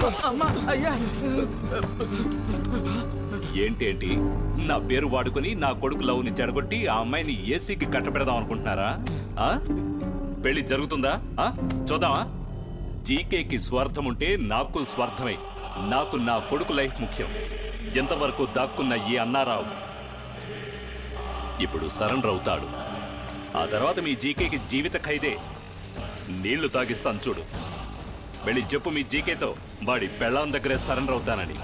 అమ్మా అయ్యా ఏంటేంటి నా పేరు వాడుకొని నా కొడుకు లవ్ని చెడగొట్టి ఆ అమ్మాయిని ఏసీకి కట్టపెడదాం అనుకుంటున్నారా ఆ? పెళ్లి జరుగుతుందా ఆ? చూద్దామా జీకేకి స్వార్థం ఉంటే నాకు స్వార్థమే నాకు నా కొడుకు లైఫ్ ముఖ్యం ఎంతవరకు దాక్కున్న ఈ అన్నారావు ఇప్పుడు సరెండర్ అవుతాడు ఆ తర్వాత మీ జీకేకి జీవిత ఖైదే నీళ్లు తాగిస్తాను చూడు వెళ్ళి చెప్పు మీ జీకేతో వాడి పెళ్ళాం దగ్గరే సరెండర్ అవుతానని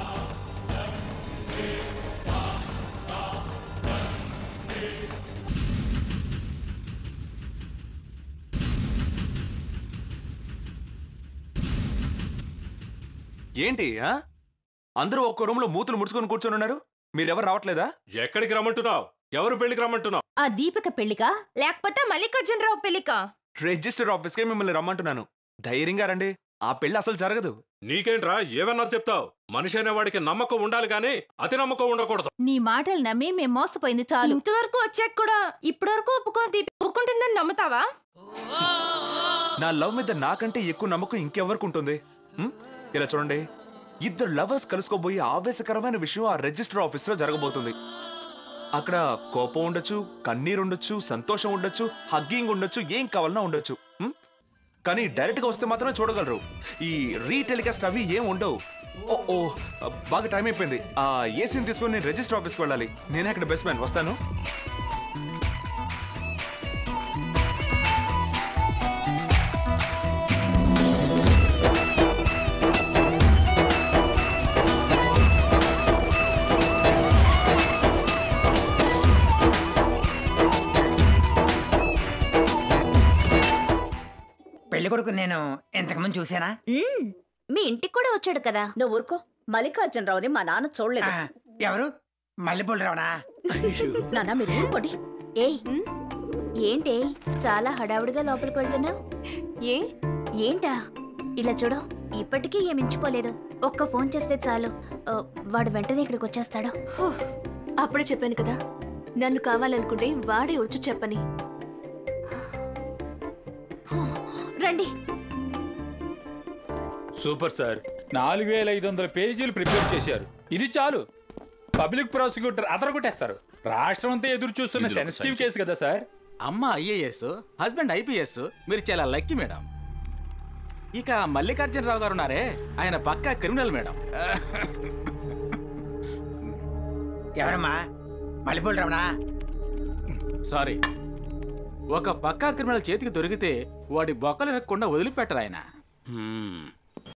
ఏంటి ఆ? అందరూ ఒక్క రూమ్ లో మూతులు ముడుచుకొని కూర్చొని ఉన్నారు మీరెవరు రావట్లేదా ఎక్కడికి రమ్మంటున్నావు ఎవరు పెళ్లికి రమ్మంటున్నావు ఆ దీపిక పెళ్లికా లేకపోతే మల్లికార్జునరావు పెళ్లికా రిజిస్టర్ ఆఫీస్కే మిమ్మల్ని రమ్మంటున్నాను ధైర్యంగా రండి ఆ పెళ్లి అసలు జరగదు నీకేంట్రా ఏమన్నా చెప్తావు మనిషి అనే వాడికి నమ్మకం ఉండాలి గానీ అతి నమ్మకం ఉండకూడదు నీ మాటలు నమ్మి మేం మోసపోయింది చాలు ఇంతవరకు వచ్చాక కూడా ఇప్పటి వరకు ఒప్పుకో దీపి ఒప్పుకుంటుందని నమ్ముతావా నా లవ్ మీద నాకంటే ఎక్కువ నమ్మకం ఇంకెవరికి ఉంటుంది ఉం? ఇలా చూడండి ఇద్దరు లవర్స్ కలుసుకోబోయే ఆవేశకరమైన విషయం ఆ రిజిస్టర్ ఆఫీస్ లో జరగబోతుంది అక్కడ కోపం ఉండొచ్చు కన్నీరు ఉండొచ్చు సంతోషం ఉండొచ్చు హగ్గింగ్ ఉండొచ్చు ఏం కావాలన్నా ఉండొచ్చు ఉం? కానీ డైరెక్ట్ గా వస్తే మాత్రమే చూడగలరు ఈ రీటెలికాస్ట్ అవి ఏం ఉండవు ఓ ఓ బాగా టైం అయిపోయింది ఆ ఏసీని తీసుకొని నేను రిజిస్టర్ ఆఫీస్కి వెళ్ళాలి నేనే అక్కడ బెస్ట్ మ్యాన్ వస్తాను పెళ్లి కొడుకు నేను ఇంతకుముందు చూసానా మ్మ్. మీ ఇంటికి కూడా వచ్చాడు కదా నువ్వు ఊరుకో మల్లికార్జునరావుని మా నాన్న చూడలేదు ఆ, ఎవరు మల్లెపూలు రావనా నాన్న మీరు ఊరుకోండి ఏయ్ ఏంటే చాలా హడావుడిగా లోపలికి వెళ్తున్నావు ఏ ఏంటా ఇలా చూడు ఇప్పటికీ ఏమించుకోలేదు ఒక్క ఫోన్ చేస్తే చాలు ఆ, వాడు వెంటనే ఇక్కడికి వచ్చేస్తాడు అప్పుడే చెప్పాను కదా నన్ను కావాలనుకుంటే వాడే వచ్చి చెప్పని రండి సూపర్ సార్ నాలుగు వేల ఐదు వందల పేజీలు ప్రిపేర్ చేశారు ఇది చాలు పబ్లిక్ ప్రాసిక్యూటర్ అదరగొట్టేస్తారు రాష్ట్రం అంతా ఎదురు చూస్తున్న ఇందులో ఒక సెన్సిటివ్ సంచి. కేసు కదా సార్ అమ్మ ఐఏఎస్ హస్బెండ్ ఐపీఎస్ మీరు చాలా లక్కీ మేడం ఇక మల్లికార్జునరావు గారు ఉన్నారే ఆయన పక్కా క్రిమినల్ మేడం ఎవరమ్మా మల్లెపూలు రావనా సారీ ఒక పక్కా క్రిమినల్ చేతికి దొరికితే వాడి బొక్కలు ఎక్కకుండా వదిలిపెట్టరు ఆయన హ్మ్.